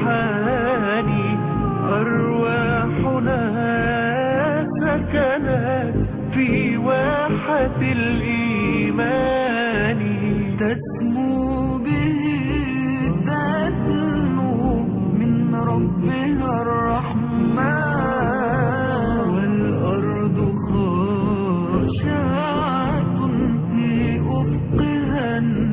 الروحاني أرواحنا سكنت في واحة الإيمان تسمو به تسمو من ربها الرحمن والأرض خاشعة في أفقها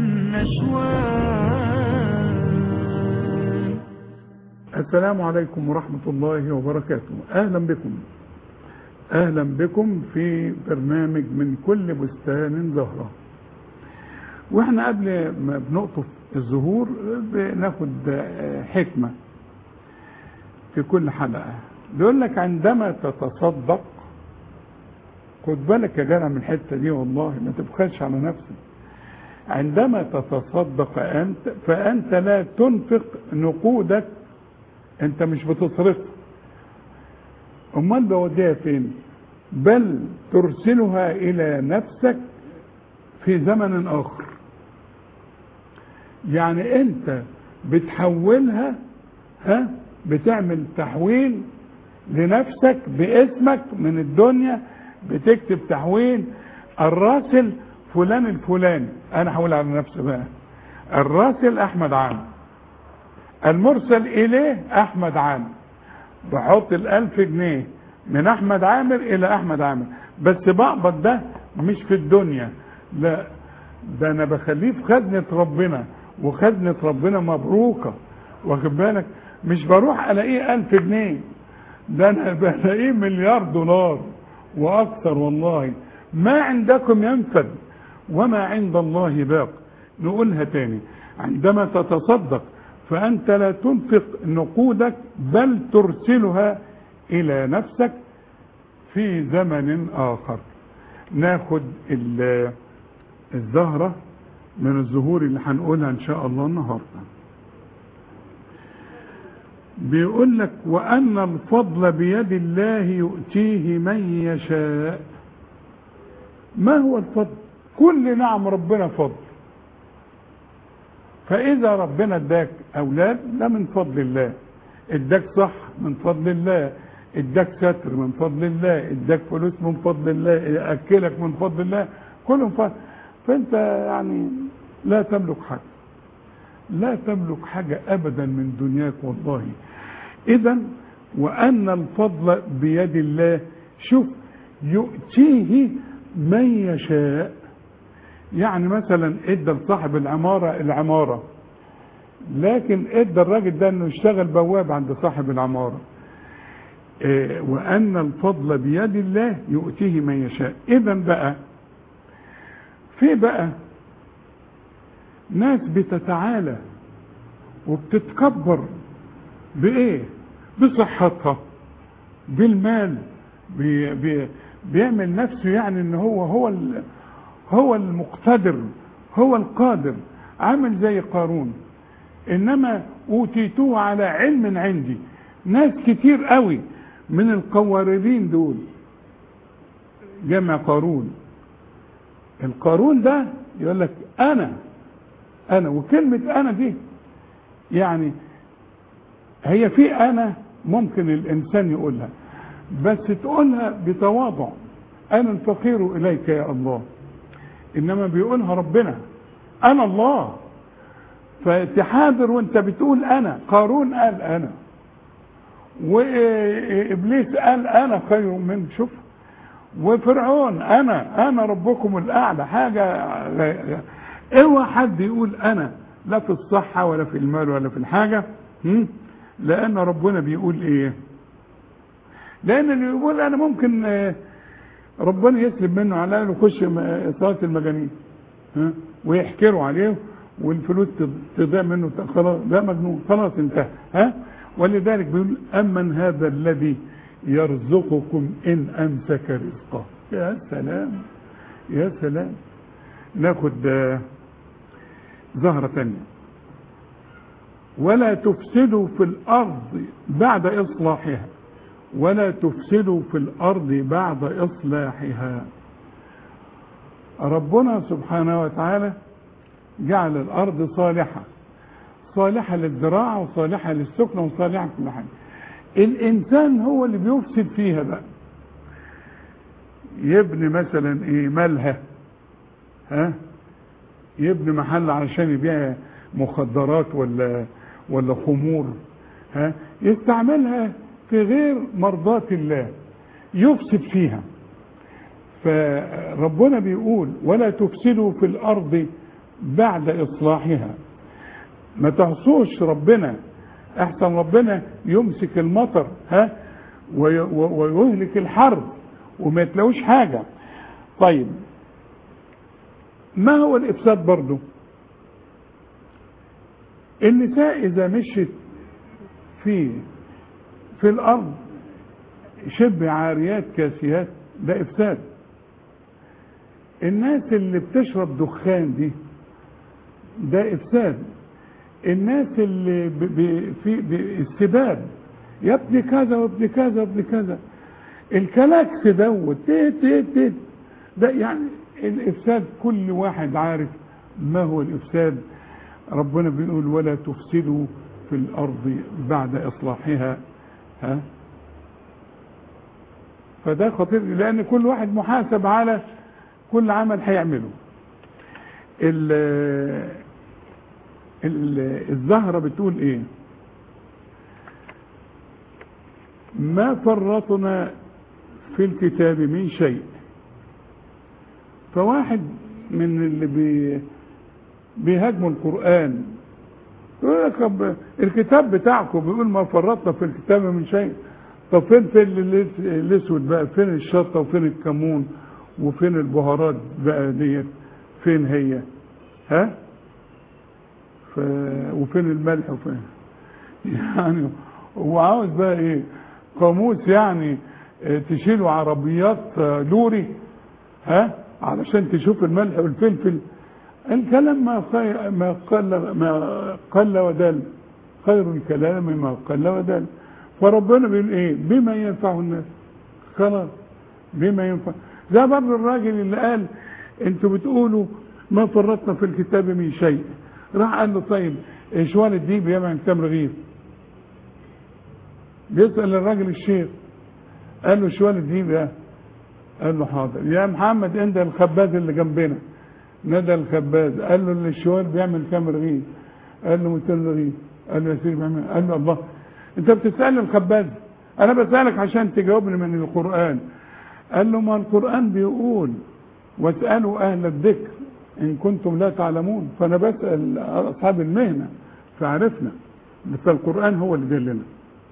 النشوان السلام عليكم ورحمة الله وبركاته أهلا بكم أهلا بكم في برنامج من كل بستان زهرة واحنا قبل ما بنقطف الزهور بناخد حكمة في كل حلقة بيقول لك عندما تتصدق خد بالك يا جدع من الحتة دي والله ما تبخلش على نفسك عندما تتصدق أنت فأنت لا تنفق نقودك أنت مش بتصرفها أمال بوديها فين بل ترسلها إلى نفسك في زمن آخر يعني أنت بتحولها ها بتعمل تحويل لنفسك باسمك من الدنيا بتكتب تحويل الراسل فلان الفلاني انا هقول على نفسي بقى الراسل احمد عامر المرسل اليه احمد عامر بحط الالف جنيه من احمد عامر الى احمد عامر بس بقبض ده مش في الدنيا لا ده انا بخليه في خزنة ربنا وخزنة ربنا مبروكة واخد بالك مش بروح الاقيه الف جنيه ده انا بلاقيه مليار دولار واكثر والله ما عندكم ينفد وما عند الله باق نقولها تاني عندما تتصدق فأنت لا تنفق نقودك بل ترسلها إلى نفسك في زمن آخر ناخد الزهرة من الزهور اللي هنقولها إن شاء الله النهاردة بيقول لك وأن الفضل بيد الله يؤتيه من يشاء ما هو الفضل كل نعم ربنا فضل فإذا ربنا اداك أولاد ده من فضل الله اداك صح من فضل الله اداك ستر من فضل الله اداك فلوس من فضل الله أكلك من فضل الله كلهم فضل فأنت يعني لا تملك حاجة لا تملك حاجة أبدا من دنياك والله إذا وأن الفضل بيد الله شوف يؤتيه من يشاء يعني مثلا ادى لصاحب العمارة العمارة لكن ادى الراجل ده انه يشتغل بواب عند صاحب العمارة إيه وان الفضل بيد الله يؤتيه من يشاء اذا بقى في بقى ناس بتتعالى وبتتكبر بايه بصحتها بالمال بي بي بيعمل نفسه يعني ان هو هو هو المقتدر هو القادر عامل زي قارون انما اوتيتوه على علم عندي ناس كتير قوي من القواريرين دول جمع قارون القارون ده يقول لك انا انا وكلمة انا دي يعني هي في انا ممكن الانسان يقولها بس تقولها بتواضع انا الفقير اليك يا الله انما بيقولها ربنا انا الله فتحاضر وانت بتقول انا قارون قال انا وابليس قال انا خير من شوف وفرعون انا انا ربكم الاعلى حاجه اوعى حد يقول انا لا في الصحه ولا في المال ولا في الحاجه لان ربنا بيقول ايه لان اللي يقول انا ممكن ربنا يسلب منه على يخش صلاه المجانين ها ويحكروا عليه والفلوس تضيع منه خلاص ده مجنون خلاص انتهى ها ولذلك بيقول امن هذا الذي يرزقكم ان امسك رزقه يا سلام يا سلام ناخد زهرة تانية ولا تفسدوا في الارض بعد اصلاحها ولا تفسدوا في الارض بعد اصلاحها ربنا سبحانه وتعالى جعل الارض صالحة صالحة للزراعة وصالحة للسكن وصالحة لكل حاجة الإنسان هو اللي بيفسد فيها بقى يبني مثلا ايه ملهى ها يبني محل علشان يبيع مخدرات ولا ولا خمور ها يستعملها في غير مرضاة الله يفسد فيها فربنا بيقول ولا تفسدوا في الارض بعد اصلاحها ما تعصوش ربنا احسن ربنا يمسك المطر ها وي- ويهلك الحرب وما تلاقوش حاجة طيب ما هو الافساد برضو النساء اذا مشت في في الارض شبه عاريات كاسيات ده افساد الناس اللي بتشرب دخان دي ده افساد الناس اللي ب ب في ب السباب يا ابن كذا وابن كذا وابن كذا الكلاكس دوت تيت تيت تيت ده يعني الافساد كل واحد عارف ما هو الافساد ربنا بيقول ولا تفسدوا في الارض بعد اصلاحها ها فده خطير لان كل واحد محاسب على كل عمل هيعمله ال ال- الزهرة بتقول ايه ما فرطنا في الكتاب من شيء فواحد من اللي بي بيهاجموا القرآن يقول لك طب الكتاب بتاعكم بيقول ما فرطنا في الكتاب من شيء طب فين فين ال- الاسود بقى فين الشطه وفين الكمون وفين البهارات بقى ديت فين هي ها ف... وفين الملح وفين يعني هو عاوز بقى ايه قاموس يعني اه، تشيلوا عربيات اه، لوري ها علشان تشوف الملح والفلفل الكلام ما خي... ما قل ما قل ودل خير الكلام ما قل ودل فربنا بيقول ايه بما ينفع الناس خلاص بما ينفع ده برضه الراجل اللي قال انتوا بتقولوا ما فرطنا في الكتاب من شيء راح قال له طيب شوال الدين بيعمل كام رغيف بيسأل الراجل الشيخ قال له شوال الدين ده قال له حاضر يا محمد انت الخباز اللي جنبنا ندى الخباز قال له اللي الشوال بيعمل كام رغيف قال له 200 رغيف قال له يا سيدي بيعمل قال له الله انت بتسأل الخباز انا بسألك عشان تجاوبني من القرآن قال له ما القرآن بيقول واسألوا أهل الذكر إن كنتم لا تعلمون فأنا بسأل أصحاب المهنة فعرفنا فالقرآن هو اللي دلنا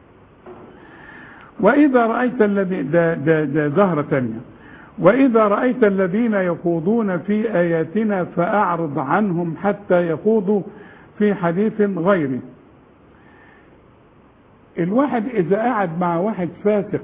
وإذا رأيت الذي ده, ده, ده زهرة تانية وإذا رأيت الذين يخوضون في آياتنا فأعرض عنهم حتى يخوضوا في حديث غيره الواحد إذا قعد مع واحد فاسق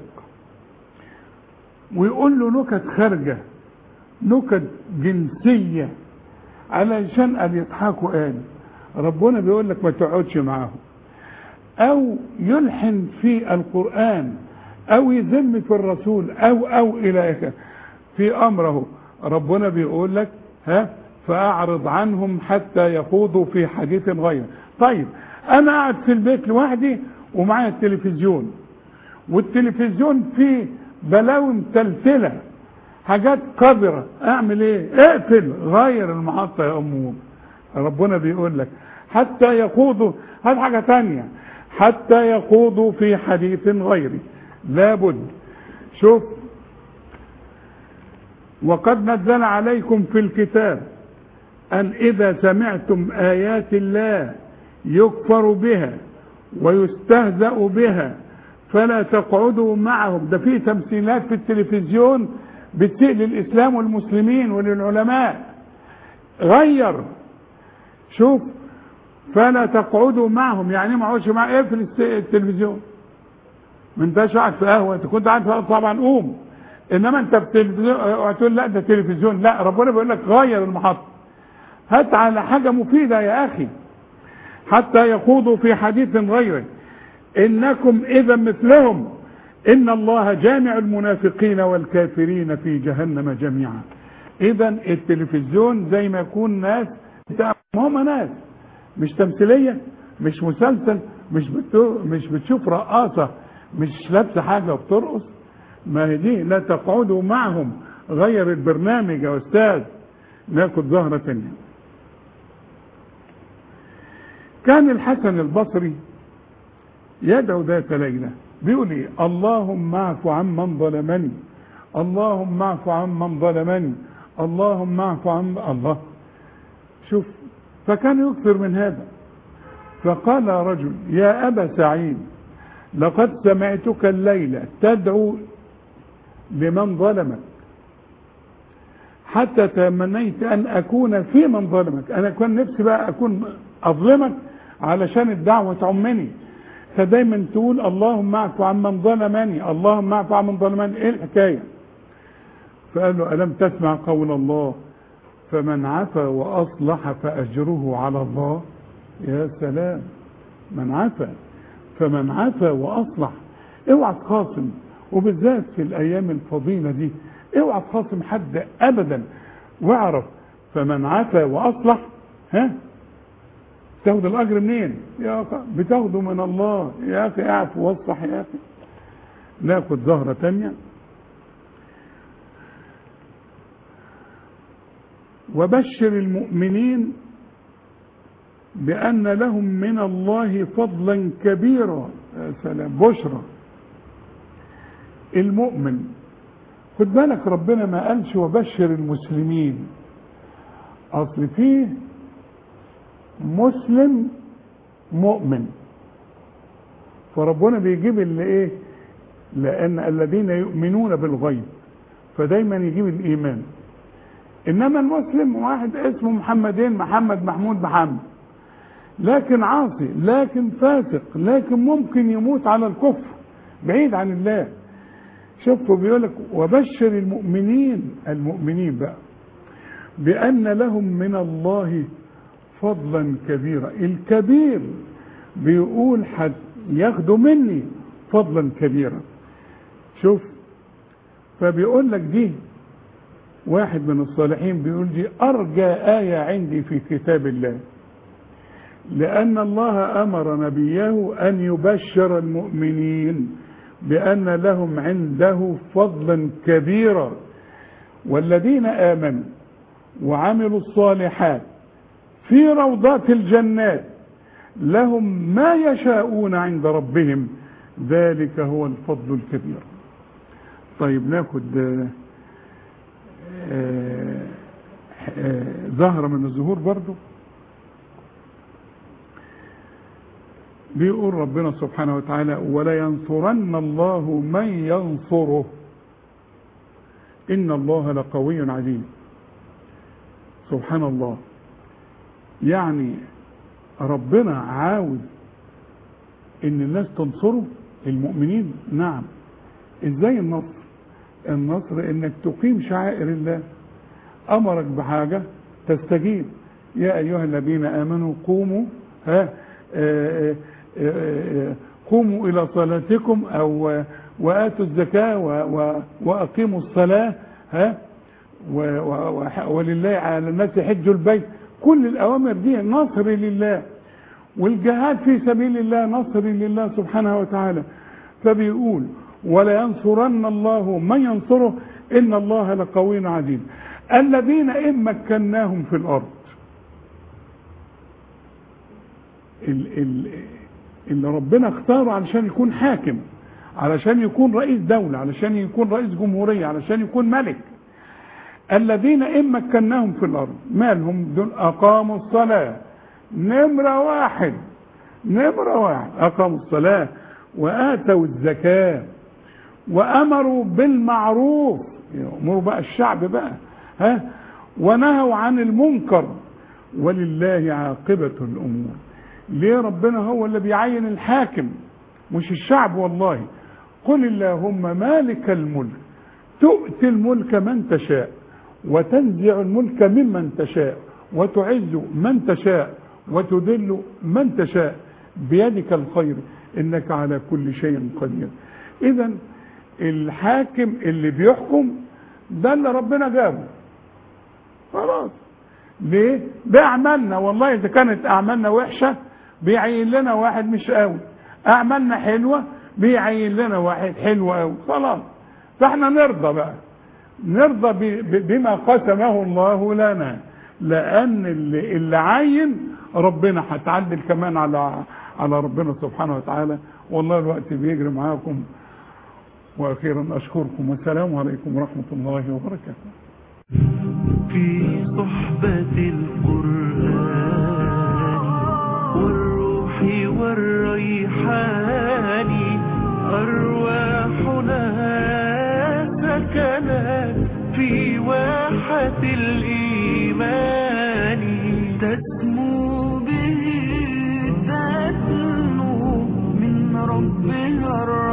ويقول له نكت خارجة نكت جنسية علشان أن يضحكوا قال ربنا بيقول لك ما تقعدش معاهم أو يلحن في القرآن أو يذم في الرسول أو أو إلى آخره في أمره ربنا بيقول لك ها فأعرض عنهم حتى يخوضوا في حديث غيره طيب أنا قاعد في البيت لوحدي ومعايا التلفزيون والتلفزيون فيه بلاوي متلتلة حاجات قذرة اعمل ايه اقفل غير المحطة يا ام ربنا بيقول لك حتى يخوضوا هذه حاجة تانية حتى يخوضوا في حديث غيري لابد شوف وقد نزل عليكم في الكتاب أن إذا سمعتم آيات الله يكفر بها ويستهزأ بها فلا تقعدوا معهم ده في تمثيلات في التلفزيون بتسيء للإسلام والمسلمين وللعلماء غير شوف فلا تقعدوا معهم يعني ايه ما اقعدش معاه ايه في الس- التلفزيون ما انتش قاعد في قهوه انت كنت قاعد في قهوه طبعا قوم انما انت في التلفزيون اوعى تقول لا ده تلفزيون لا ربنا بيقول لك غير المحطه هات على حاجه مفيده يا اخي حتى يخوضوا في حديث غيره انكم اذا مثلهم ان الله جامع المنافقين والكافرين في جهنم جميعا اذا التلفزيون زي ما يكون ناس هم ناس مش تمثيليه مش مسلسل مش بتو مش بتشوف رقاصة مش لابسة حاجة وبترقص ما هي دي لا تقعدوا معهم غير البرنامج يا أستاذ ناخد زهرة تانية كان الحسن البصري يدعو ذات ليلة بيقول ايه اللهم اعف عمن ظلمني اللهم اعف عمن ظلمني اللهم اعف عن الله شوف فكان يكثر من هذا فقال رجل يا أبا سعيد لقد سمعتك الليلة تدعو لمن ظلمك حتى تمنيت أن أكون في من ظلمك أنا كان نفسي بقى أكون أظلمك علشان الدعوة تعمني فدايما تقول اللهم اعف عمن ظلمني اللهم اعف عمن ظلمني ايه الحكايه فقال له الم تسمع قول الله فمن عفا واصلح فاجره على الله يا سلام من عفا فمن عفا واصلح اوعى تخاصم وبالذات في الايام الفضيله دي اوعى تخاصم حد ابدا واعرف فمن عفا واصلح ها تاخد الاجر منين يا أخي بتاخده من الله يا اخي اعف واصلح يا اخي ناخد زهره تانية وبشر المؤمنين بأن لهم من الله فضلا كبيرا يا سلام بشرى المؤمن خد بالك ربنا ما قالش وبشر المسلمين اصل فيه مسلم مؤمن فربنا بيجيب اللي ايه لان الذين يؤمنون بالغيب فدايما يجيب الايمان انما المسلم واحد اسمه محمدين محمد محمود محمد لكن عاصي لكن فاسق لكن ممكن يموت على الكفر بعيد عن الله شوفوا بيقول لك وبشر المؤمنين المؤمنين بقى بأن لهم من الله فضلا كبيرا الكبير بيقول حد ياخدوا مني فضلا كبيرا شوف فبيقول لك دي واحد من الصالحين بيقول دي أرجى آية عندي في كتاب الله لأن الله أمر نبيه أن يبشر المؤمنين بأن لهم عنده فضلا كبيرا والذين آمنوا وعملوا الصالحات في روضات الجنات لهم ما يشاءون عند ربهم ذلك هو الفضل الكبير طيب ناخد آه، آه، آه، زهرة من الزهور برضو بيقول ربنا سبحانه وتعالى ولا ينصرن الله من ينصره إن الله لقوي عزيز سبحان الله يعني ربنا عاوز ان الناس تنصره المؤمنين نعم ازاي النصر النصر انك تقيم شعائر الله امرك بحاجة تستجيب يا ايها الذين امنوا قوموا ها آه، آه، آه، قوموا الى صلاتكم او واتوا الزكاة و- و- واقيموا الصلاة ها و- و- وح- ولله على الناس حج البيت كل الأوامر دي نصر لله والجهاد في سبيل الله نصر لله سبحانه وتعالى فبيقول ولا ينصرن الله من ينصره إن الله لقوي عزيز الذين إن مكناهم في الأرض ال- ال- اللي ربنا اختاره علشان يكون حاكم علشان يكون رئيس دولة علشان يكون رئيس جمهورية علشان يكون ملك الذين إن مكناهم في الأرض مالهم دول أقاموا الصلاة نمرة واحد نمرة واحد أقاموا الصلاة وآتوا الزكاة وأمروا بالمعروف يأمروا بقى الشعب بقى ها ونهوا عن المنكر ولله عاقبة الأمور ليه ربنا هو اللي بيعين الحاكم مش الشعب والله قل اللهم مالك الملك تؤتي الملك من تشاء وتنزع الملك ممن تشاء وتعز من تشاء وتذل من تشاء بيدك الخير انك على كل شيء قدير اذا الحاكم اللي بيحكم ده اللي ربنا جابه خلاص ليه ده اعمالنا والله اذا كانت اعمالنا وحشه بيعين لنا واحد مش قوي اعمالنا حلوه بيعين لنا واحد حلو قوي خلاص فاحنا نرضى بقى نرضى ب- ب- بما قسمه الله لنا لان اللي, اللي عين ربنا هتعدل كمان على على ربنا سبحانه وتعالى والله الوقت بيجري معاكم واخيرا اشكركم والسلام عليكم ورحمه الله وبركاته في صحبة القرآن والروح والريحان أرواحنا سكنت في واحة الإيمان تسمو به تسنو من ربها الرحمن